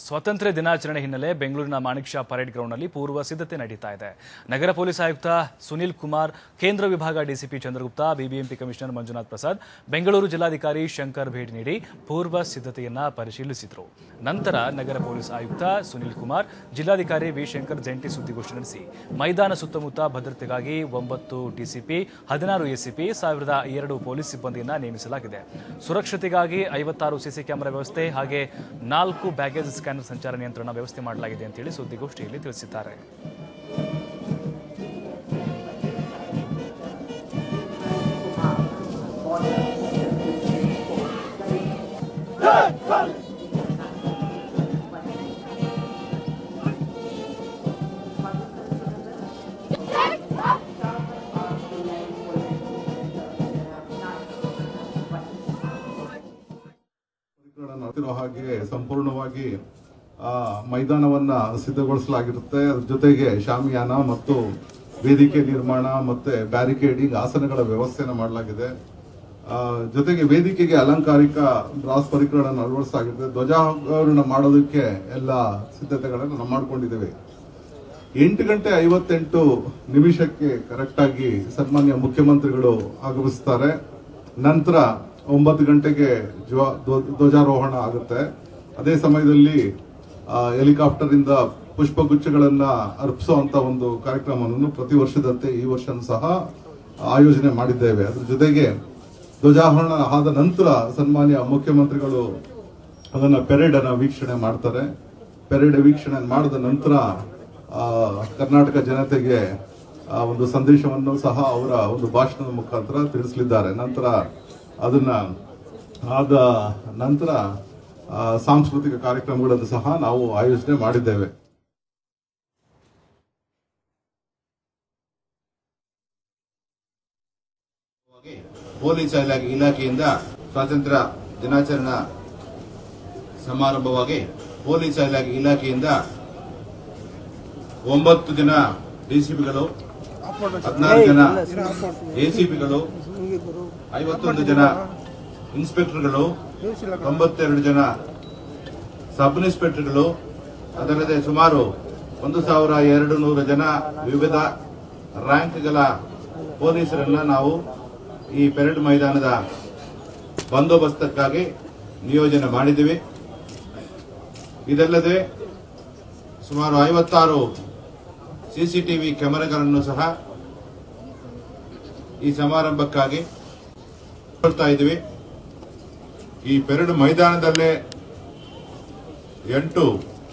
ಸ್ವಾತಂತ್ರ್ಯ ದಿನಾಚರಣೆ ಹಿನ್ನೆಲೆ ಬೆಂಗಳೂರಿನ ಮಾಣಿಕ್ ಶಾ ಪರೇಡ್ ಗ್ರೌಂಡ್ನಲ್ಲಿ ಪೂರ್ವ ಸಿದ್ಧತೆ ನಡೀತಾ ಇದೆ ನಗರ ಪೊಲೀಸ್ ಆಯುಕ್ತ ಸುನಿಲ್ ಕುಮಾರ್ ಕೇಂದ್ರ ವಿಭಾಗ DCP Chandragupta BBMP commissioner Manjunath Prasad Bengaluru ಜಿಲ್ಲಾಧಿಕಾರಿ ಶಂಕರ್ ಭೇಟಿ ನೀಡಿ ಪೂರ್ವ ಸಿದ್ಧತೆಯನ್ನ ಪರಿಶೀಲಿಸಿದರು ನಂತರ ನಗರ ಪೊಲೀಸ್ ಆಯುಕ್ತ ಸುನಿಲ್ ಕುಮಾರ್ ಜಿಲ್ಲಾಧಿಕಾರಿ ವಿ ಶಂಕರ್ ಜಂಟಿ ಸುದ್ದಿಗೋಷ್ಠಿ ನಡೆಸಿ ಮೈದಾನ ಸುತ್ತಮುತ್ತ ಭದ್ರತೆಗಾಗಿ ಒಂಬತ್ತು ಡಿಸಿಪಿ ಹದಿನಾರು ಎಸಿಪಿ ಸಾವಿರದ ಎರಡು ಪೊಲೀಸ್ ಸಿಬ್ಬಂದಿಯನ್ನ ನೇಮಿಸಲಾಗಿದೆ ಸುರಕ್ಷತೆಗಾಗಿ ಐವತ್ತಾರು ಸಿಸಿ ಕ್ಯಾಮೆರಾ ವ್ಯವಸ್ಥೆ ಹಾಗೆ ನಾಲ್ಕು ಬ್ಯಾಗೇಜ್ ಸ್ಕ್ಯಾನರ್ ಸಂಚಾರ ನಿಯಂತ್ರಣ ವ್ಯವಸ್ಥೆ ಮಾಡಲಾಗಿದೆ ಅಂತೇಳಿ ಸುದ್ದಿಗೋಷ್ಠಿಯಲ್ಲಿ ತಿಳಿಸಿದ್ದಾರೆ ನಡೆತಿರೋ ಹಾಗೆ ಸಂಪೂರ್ಣವಾಗಿ ಆ ಮೈದಾನವನ್ನ ಸಿದ್ಧಗೊಳಿಸಲಾಗಿರುತ್ತೆ ಅದ್ರ ಜೊತೆಗೆ ಶಾಮಿಯಾನ ಮತ್ತು ವೇದಿಕೆ ನಿರ್ಮಾಣ ಮತ್ತೆ ಬ್ಯಾರಿಕೇಡಿಂಗ್ ಆಸನಗಳ ವ್ಯವಸ್ಥೆಯನ್ನು ಮಾಡಲಾಗಿದೆ ಆ, ಜೊತೆಗೆ ವೇದಿಕೆಗೆ ಅಲಂಕಾರಿಕ ಬ್ರಾಸ್ ಪರಿಕರಗಳನ್ನು ಅಳವಡಿಸಲಾಗಿದೆ ಧ್ವಜಾರೋಹಣ ಮಾಡೋದಕ್ಕೆ ಎಲ್ಲ ಸಿದ್ಧತೆಗಳನ್ನು ನಾವು ಮಾಡ್ಕೊಂಡಿದ್ದೇವೆ ಎಂಟು ಗಂಟೆ ಐವತ್ತೆಂಟು ನಿಮಿಷಕ್ಕೆ ಕರೆಕ್ಟ್ ಆಗಿ ಸನ್ಮಾನ್ಯ ಮುಖ್ಯಮಂತ್ರಿಗಳು ಆಗಮಿಸ್ತಾರೆ ನಂತರ ಒಂಬತ್ತು ಗಂಟೆಗೆ ಜ್ವ- ಧ್ವ- ಧ್ವಜಾರೋಹಣ ಆಗುತ್ತೆ ಅದೇ ಸಮಯದಲ್ಲಿ ಆ, ಹೆಲಿಕಾಪ್ಟರ್ ಇಂದ ಪುಷ್ಪಗುಚ್ಛಗಳನ್ನ ಅರ್ಪಿಸುವಂತ ಒಂದು ಕಾರ್ಯಕ್ರಮವನ್ನು ಪ್ರತಿ ವರ್ಷದಂತೆ ಈ ವರ್ಷನೂ ಸಹ ಆಯೋಜನೆ ಮಾಡಿದ್ದೇವೆ ಅದ್ರ ಜೊತೆಗೆ ಧ್ವಜಾರೋಹಣ ಆದ ನಂತರ ಸನ್ಮಾನ್ಯ ಮುಖ್ಯಮಂತ್ರಿಗಳು ಅದನ್ನ ಪೆರೇಡ್ ಅನ್ನ ವೀಕ್ಷಣೆ ಮಾಡ್ತಾರೆ ಪೆರೇಡ್ ವೀಕ್ಷಣೆ ಮಾಡಿದ ನಂತರ ಆ, ಕರ್ನಾಟಕ ಜನತೆಗೆ ಆ, ಒಂದು ಸಂದೇಶವನ್ನು ಸಹ ಅವರ ಒಂದು ಭಾಷಣದ ಮುಖಾಂತರ ತಿಳಿಸಲಿದ್ದಾರೆ ನಂತರ ಅದನ್ನ ಆದ ನಂತರ ಆ, ಸಾಂಸ್ಕೃತಿಕ ಕಾರ್ಯಕ್ರಮಗಳನ್ನು ಸಹ ನಾವು ಆಯೋಜನೆ ಮಾಡಿದ್ದೇವೆ ಪೊಲೀಸ್ ಇಲಾಖೆ ಇಲಾಖೆಯಿಂದ ಸ್ವಾತಂತ್ರ್ಯ ದಿನಾಚರಣಾ ಸಮಾರಂಭವಾಗಿ ಪೊಲೀಸ್ ಇಲಾಖೆ ಇಲಾಖೆಯಿಂದ ಒಂಬತ್ತು ಜನ ಡಿಸಿಪಿಗಳು ಹದಿನಾರು ಜನ ಎಸಿಪಿಗಳು ಐವತ್ತೊಂದು ಜನ ಇನ್ಸ್ಪೆಕ್ಟರ್ಗಳು ತೊಂಬತ್ತೆರಡು ಜನ ಸಬ್ ಇನ್ಸ್ಪೆಕ್ಟರ್ಗಳು ಅದಲ್ಲದೆ ಸುಮಾರು ಒಂದು ಸಾವಿರ ಎರಡು ನೂರು ಜನ ವಿವಿಧ ರ್ಯಾಂಕ್ಗಳ ಪೊಲೀಸರನ್ನ ನಾವು ಈ ಪೆರೇಡ್ ಮೈದಾನದ ಬಂದೋಬಸ್ತಕ್ಕಾಗಿ ನಿಯೋಜನೆ ಮಾಡಿದ್ದೀವಿ ಇದಲ್ಲದೆ ಸುಮಾರು ಐವತ್ತಾರು ಸಿಸಿಟಿವಿ ಕ್ಯಾಮೆರಾಗಳನ್ನು ಸಹ ಈ ಸಮಾರಂಭಕ್ಕಾಗಿ ಕೊಡ್ತಾ ಇದ್ದೀವಿ ಈ ಪೆರೇಡ್ ಮೈದಾನದಲ್ಲೇ ಎಂಟು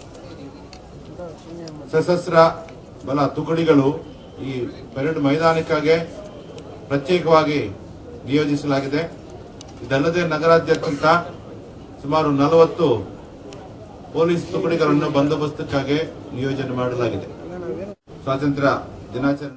ಸಶಸ್ತ್ರ ಬಲ ತುಕಡಿಗಳು ಈ ಪೆರೇಡ್ ಮೈದಾನಕ್ಕಾಗಿ ಪ್ರತ್ಯೇಕವಾಗಿ ನಿಯೋಜಿಸಲಾಗಿದೆ ಇದಲ್ಲದೆ ನಗರಾದ್ಯಂತ ಸುಮಾರು ನಲವತ್ತು ಪೊಲೀಸ್ ತುಕಡಿಗಳನ್ನು ಬಂದೋಬಸ್ತಕ್ಕಾಗಿ ನಿಯೋಜನೆ ಮಾಡಲಾಗಿದೆ ಸ್ವಾತಂತ್ರ್ಯ ದಿನಾಚರಣೆ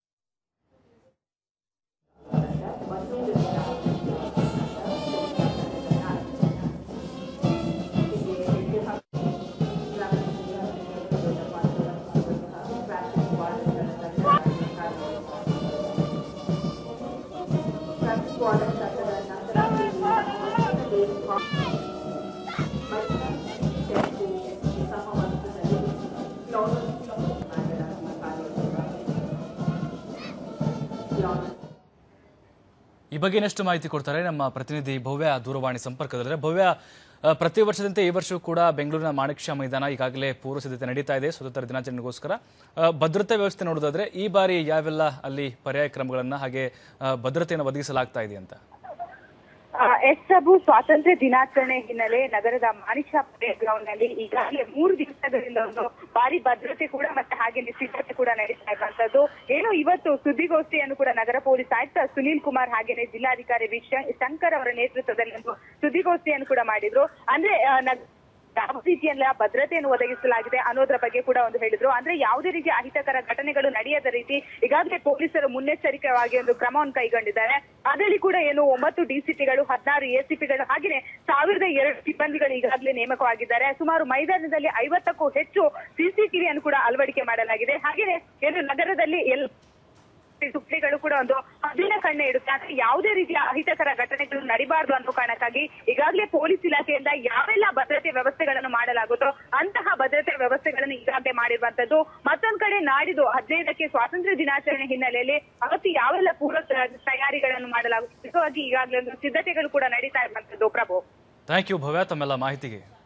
ಈ ಬಗ್ಗೆ ಇನ್ನಷ್ಟು ಮಾಹಿತಿ ಕೊಡ್ತಾರೆ ನಮ್ಮ ಪ್ರತಿನಿಧಿ ಭವ್ಯ ದೂರವಾಣಿ ಸಂಪರ್ಕದಲ್ಲಿದ್ದಾರೆ ಭವ್ಯ ಆ, ಪ್ರತಿ ವರ್ಷದಂತೆ ಈ ವರ್ಷವೂ ಕೂಡ ಬೆಂಗಳೂರಿನ ಮಾಣಿಕ್ ಶಾ ಮೈದಾನ ಈಗಾಗಲೇ ಪೂರ್ವ ಸಿದ್ಧತೆ ನಡೀತಾ ಇದೆ ಸ್ವತಂತ್ರ ದಿನಾಚರಣೆಗೋಸ್ಕರ ಆ, ಭದ್ರತೆ ವ್ಯವಸ್ಥೆ ನೋಡೋದಾದ್ರೆ ಈ ಬಾರಿ ಯಾವೆಲ್ಲ ಅಲ್ಲಿ ಪರ್ಯಾಯ ಕ್ರಮಗಳನ್ನ ಹಾಗೆ ಆ, ಭದ್ರತೆಯನ್ನು ಒದಗಿಸಲಾಗ್ತಾ ಇದೆ ಅಂತ ಆ, ಎಸ್ ಪ್ರಭು ಸ್ವಾತಂತ್ರ್ಯ ದಿನಾಚರಣೆ ಹಿನ್ನೆಲೆ ನಗರದ ಮಾಣಿಷಾ ಪರೇಡ್ ಗ್ರೌಂಡ್ ನಲ್ಲಿ ಈಗಾಗಲೇ ಮೂರು ದಿವಸಗಳಿಂದ ಒಂದು ಭಾರಿ ಭದ್ರತೆ ಕೂಡ ಮತ್ತೆ ಹಾಗೆ ಸಿದ್ಧತೆ ಕೂಡ ನಡೀತಾ ಇರುವಂತದ್ದು ಏನು ಇವತ್ತು ಸುದ್ದಿಗೋಷ್ಠಿಯನ್ನು ಕೂಡ ನಗರ ಪೊಲೀಸ್ ಆಯುಕ್ತ ಸುನೀಲ್ ಕುಮಾರ್ ಹಾಗೇನೆ ಜಿಲ್ಲಾಧಿಕಾರಿ ವಿ ಶಂ- ಶಂಕರ್ ಅವರ ನೇತೃತ್ವದಲ್ಲಿ ಒಂದು ಸುದ್ದಿಗೋಷ್ಠಿಯನ್ನು ಕೂಡ ಮಾಡಿದ್ರು ಅಂದ್ರೆ ಆ, ನಗ್- ಯಾವ ರೀತಿಯಲ್ಲ ಭದ್ರತೆಯನ್ನು ಒದಗಿಸಲಾಗಿದೆ ಅನ್ನೋದ್ರ ಬಗ್ಗೆ ಕೂಡ ಒಂದು ಹೇಳಿದ್ರು ಅಂದ್ರೆ ಯಾವುದೇ ರೀತಿಯ ಅಹಿತಕರ ಘಟನೆಗಳು ನಡೆಯದ ರೀತಿ ಈಗಾಗಲೇ ಪೊಲೀಸರು ಮುನ್ನೆಚ್ಚರಿಕೆಯಾಗಿ ಒಂದು ಕ್ರಮವನ್ನು ಕೈಗೊಂಡಿದ್ದಾರೆ ಅದರಲ್ಲಿ ಕೂಡ ಏನು ಒಂಬತ್ತು ಡಿಸಿಪಿಗಳು ಹದಿನಾರು ಎಸಿಪಿಗಳು ಹಾಗೆಯೇ ಸಾವಿರದ ಎರಡು ಸಿಬ್ಬಂದಿಗಳು ಈಗಾಗಲೇ ನೇಮಕವಾಗಿದ್ದಾರೆ ಸುಮಾರು ಮೈದಾನದಲ್ಲಿ ಐವತ್ತಕ್ಕೂ ಹೆಚ್ಚು ಸಿಸಿಟಿವಿಯನ್ನು ಕೂಡ ಅಳವಡಿಕೆ ಮಾಡಲಾಗಿದೆ ಹಾಗೆಯೇ ಏನು ನಗರದಲ್ಲಿ ಎಲ್ಲ ತುಪ್ಪಿಗಳು ಕೂಡ ಒಂದು ಹದ್ದಿನ ಕಣ್ಣೆ ಇಡುತ್ತೆ ಆದ್ರೆ ಯಾವುದೇ ರೀತಿಯ ಅಹಿತಕರ ಘಟನೆಗಳು ನಡಿಬಾರ್ದು ಅನ್ನೋ ಕಾರಣಕ್ಕಾಗಿ ಈಗಾಗಲೇ ಪೊಲೀಸ್ ಇಲಾಖೆಯಿಂದ ಯಾವೆಲ್ಲ ಭದ್ರತೆ ವ್ಯವಸ್ಥೆಗಳನ್ನು ಮಾಡಲಾಗುತ್ತೋ ಅಂತಹ ಭದ್ರತೆ ವ್ಯವಸ್ಥೆಗಳನ್ನು ಈಗಾಗಲೇ ಮಾಡಿರುವಂತದ್ದು ಮತ್ತೊಂದ್ ಕಡೆ ನಾಡಿದ್ದು ಹದಿನೈದಕ್ಕೆ ಸ್ವಾತಂತ್ರ್ಯ ದಿನಾಚರಣೆ ಹಿನ್ನೆಲೆಯಲ್ಲಿ ಅವತ್ತು ಯಾವೆಲ್ಲ ಪೂರ್ವ ತಯಾರಿಗಳನ್ನು ಮಾಡಲಾಗುತ್ತಿತ್ತು ಹಾಗೆ ಈಗಾಗಲೇ ಒಂದು ಸಿದ್ಧತೆಗಳು ಕೂಡ ನಡೀತಾ ಇರುವಂತದ್ದು ಪ್ರಭು ಥ್ಯಾಂಕ್ ಯು ಭವ್ಯ ತಮ್ಮೆಲ್ಲ ಮಾಹಿತಿಗೆ